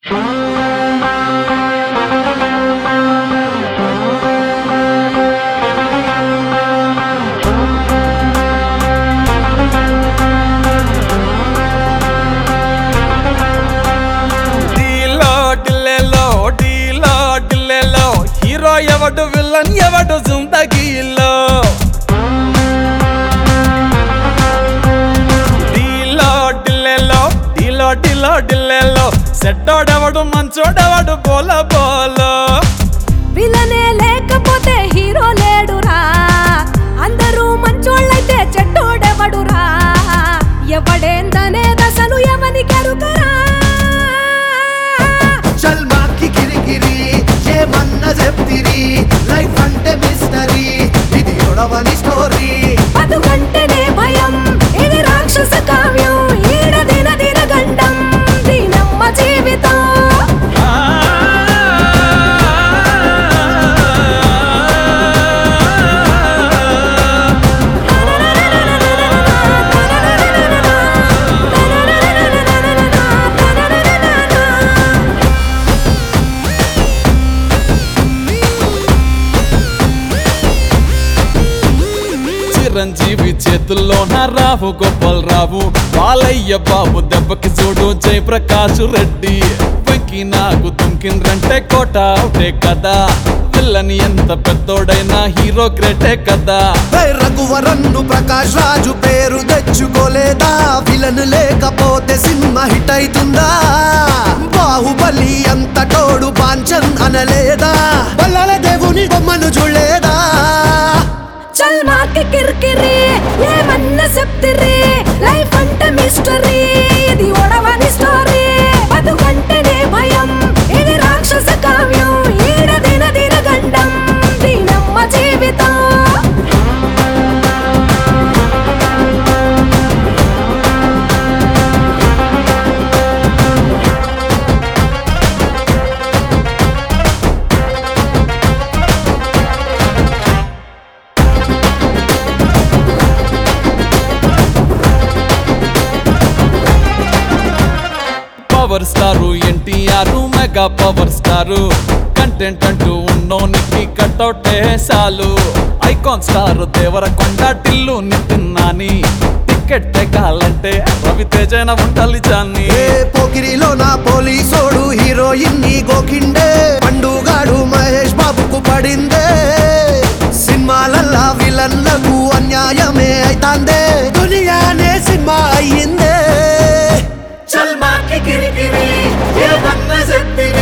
డీలో డిల్లెలో డీలో డిల్లెలో హీరో ఎవడు విలన్ ఎవడు జిందగీలో డీలో డిల్లెలో డీలో డీలో డిల్లెలో సెట్టోడెవడు మంచోడెవడు బోల బోలో విలనే లేకపోతే హీరో లేడురా అందరూ మంచోళ్ళైతే చెడ్డోడెవడురా ఎవడేందనే దశలు ఎవని కెరుకరా చల్మాకి కిరికిరి ఏమన్న చెప్తిరి లైఫ్ అంటే మిస్టరీ ఇది ఒడవని స్టోరీ బతుకంటేనే భయం ఇది రాక్షస కావ్యం ఈడ దిన దిన గండం దీనమ్మ జీవితం చిరంజీవి చేతుల్లో నా రావు గోపాల్ రావు బాలయ్య బాబు దెబ్బకి చూడు జయప్రకాష్ రెడ్డి వెంకి నాకు తుంకిండ్రంటే కోట అవుటే కదా పిల్లని ఎంత పెద్దోడైనా హీరో గ్రేటే కదా హే రఘువరన్ను ప్రకాష్ రాజు పేరు తెచ్చుకోలేదా విలన్ లేకపోతే సినిమా హిట్ అవుతుందా బాహుబలి అంత తోడు పాంచన్ అనలేదా బల్లల దేవుని బొమ్మను చూడలేదా చల్ మాకి కిరికిరి ఏమన్నా చెప్తిరి లైఫ్ అంటే మిస్టరీ ఇది ఒడవని స్టోరీ బతుకంటేనే భయం ఇది రాక్షస కావ్యం ఈడ దిన దిన గండం దీనమ్మ జీవితం power star NTR mega power star content అంటూ ఉన్నోనికి కట్అవుట్ చాలు icon star Devarakonda Tillu Nithin Nani ticket తెగాలంటే రవితేజన ఉండాలి జాన్ని ఏ పోకిరిలో నా పోలీసోడు హీరోయిన్ ని గోకిండే పండుగాడు మహేష్ బాబుకు పడిందే సినిమాలల్లా విలన్లకు అన్యాయమే అయితాందే దునియానే సినిమా అయ్యిందే చల్ మాకి కిరికిరి ఏమన్నా చెప్తిరి